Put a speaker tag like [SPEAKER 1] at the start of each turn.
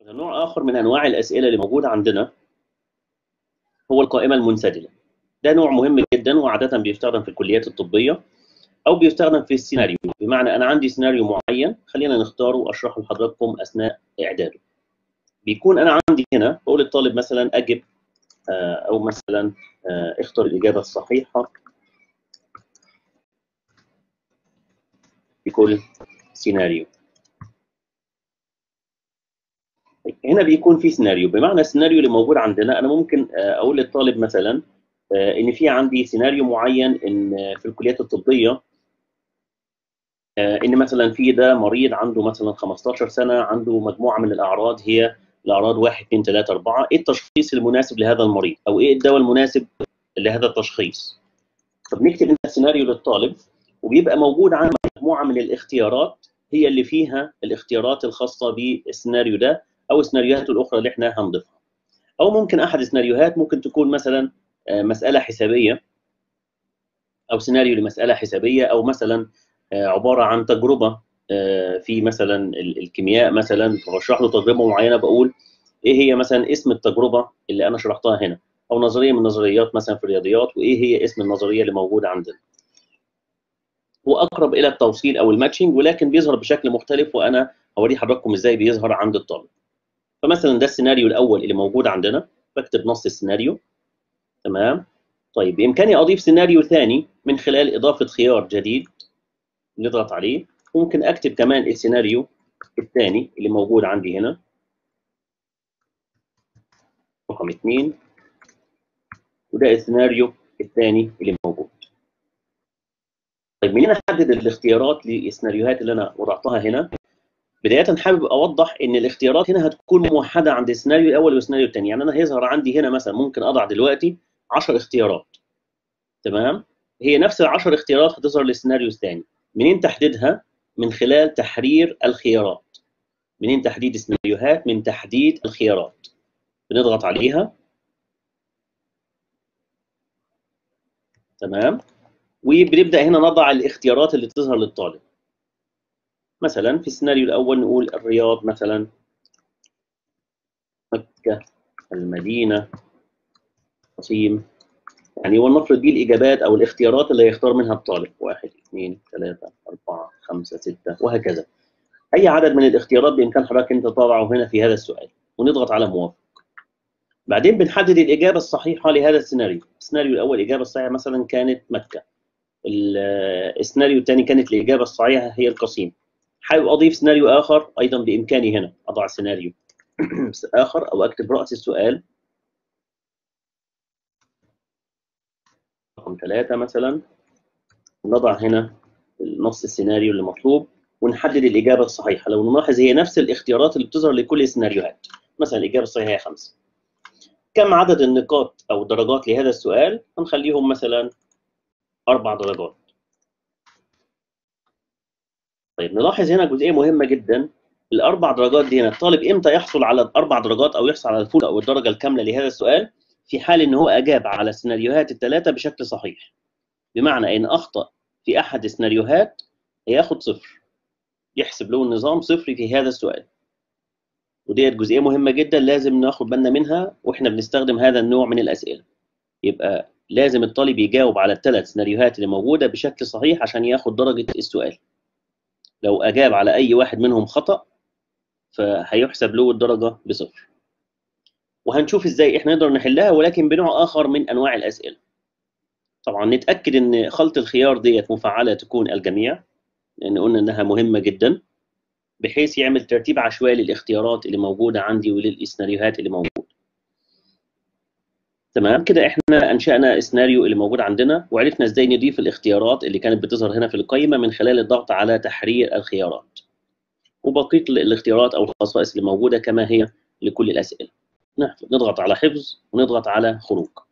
[SPEAKER 1] نوع آخر من أنواع الأسئلة اللي موجودة عندنا هو القائمة المنسدلة ده نوع مهم جدا وعادة بيستخدم في الكليات الطبية أو بيستخدم في السيناريو بمعنى أنا عندي سيناريو معين خلينا نختاره وأشرحه لحضراتكم أثناء إعداده بيكون أنا عندي هنا بقول للطالب مثلا أجب أو مثلا اختر الإجابة الصحيحة في كل سيناريو هنا بيكون في سيناريو بمعنى السيناريو اللي موجود عندنا انا ممكن اقول للطالب مثلا ان في عندي سيناريو معين ان في الكليات الطبيه ان مثلا في ده مريض عنده مثلا 15 سنه عنده مجموعه من الاعراض هي الاعراض 1 2 3 4 ايه التشخيص المناسب لهذا المريض او ايه الدواء المناسب لهذا التشخيص فبنكتب السيناريو للطالب وبيبقى موجود عندنا مجموعه من الاختيارات هي اللي فيها الاختيارات الخاصه بالسيناريو ده او السيناريوهات الاخرى اللي احنا هنضيفها او ممكن احد السيناريوهات ممكن تكون مثلا مساله حسابيه او سيناريو لمساله حسابيه او مثلا عباره عن تجربه في مثلا الكيمياء مثلا برشح له تجربه معينه بقول ايه هي مثلا اسم التجربه اللي انا شرحتها هنا او نظريه من النظريات مثلا في الرياضيات وايه هي اسم النظريه اللي موجوده عندنا هو اقرب الى التوصيل او الماتشنج ولكن بيظهر بشكل مختلف وانا هوري حضراتكم ازاي بيظهر عند الطالب فمثلا ده السيناريو الاول اللي موجود عندنا بكتب نص السيناريو تمام طيب بامكاني اضيف سيناريو ثاني من خلال اضافه خيار جديد نضغط عليه ممكن اكتب كمان السيناريو الثاني اللي موجود عندي هنا رقم اثنين وده السيناريو الثاني اللي موجود طيب منين احدد الاختيارات للسيناريوهات اللي انا وضعتها هنا بدايه حابب اوضح ان الاختيارات هنا هتكون موحده عند السيناريو الاول والسيناريو الثاني يعني انا هيظهر عندي هنا مثلا ممكن اضع دلوقتي 10 اختيارات تمام هي نفس ال 10 اختيارات هتظهر للسيناريو الثاني منين تحديدها من خلال تحرير الخيارات منين تحديد السيناريوهات من تحديد الخيارات بنضغط عليها تمام وبنبدا هنا نضع الاختيارات اللي تظهر للطالب مثلا في السيناريو الاول نقول الرياض مثلا مكه المدينه قصيم يعني ولنفرض دي الاجابات او الاختيارات اللي هيختار منها الطالب واحد اثنين ثلاثه اربعه خمسه سته وهكذا اي عدد من الاختيارات بامكان حضرتك انت تضعه هنا في هذا السؤال ونضغط على موافق بعدين بنحدد الاجابه الصحيحه لهذا السيناريو السيناريو الاول الاجابه الصحيحه مثلا كانت مكه السيناريو الثاني كانت الاجابه الصحيحه هي القصيم حابب اضيف سيناريو اخر ايضا بامكاني هنا اضع سيناريو اخر او اكتب راس السؤال رقم ثلاثة مثلا نضع هنا نص السيناريو اللي مطلوب ونحدد الإجابة الصحيحة لو نلاحظ هي نفس الاختيارات اللي بتظهر لكل السيناريوهات مثلا الإجابة الصحيحة هي خمسة كم عدد النقاط أو الدرجات لهذا السؤال هنخليهم مثلا أربع درجات طيب نلاحظ هنا جزئية مهمة جدا الأربع درجات دي هنا الطالب إمتى يحصل على أربع درجات أو يحصل على الفول أو الدرجة الكاملة لهذا السؤال في حال ان هو اجاب على السيناريوهات الثلاثه بشكل صحيح بمعنى ان اخطا في احد السيناريوهات هياخد صفر يحسب له النظام صفر في هذا السؤال وديت جزئيه مهمه جدا لازم ناخد بالنا منها واحنا بنستخدم هذا النوع من الاسئله يبقى لازم الطالب يجاوب على الثلاث سيناريوهات اللي موجوده بشكل صحيح عشان ياخد درجه السؤال لو اجاب على اي واحد منهم خطا فهيحسب له الدرجه بصفر وهنشوف ازاي احنا نقدر نحلها ولكن بنوع اخر من انواع الاسئله طبعا نتاكد ان خلط الخيار ديت مفعله تكون الجميع لان قلنا انها مهمه جدا بحيث يعمل ترتيب عشوائي للاختيارات اللي موجوده عندي وللسيناريوهات اللي موجوده تمام كده احنا انشانا السيناريو اللي موجود عندنا وعرفنا ازاي نضيف الاختيارات اللي كانت بتظهر هنا في القائمه من خلال الضغط على تحرير الخيارات وبقيه الاختيارات او الخصائص اللي موجوده كما هي لكل الاسئله نضغط على حفظ ونضغط على خروج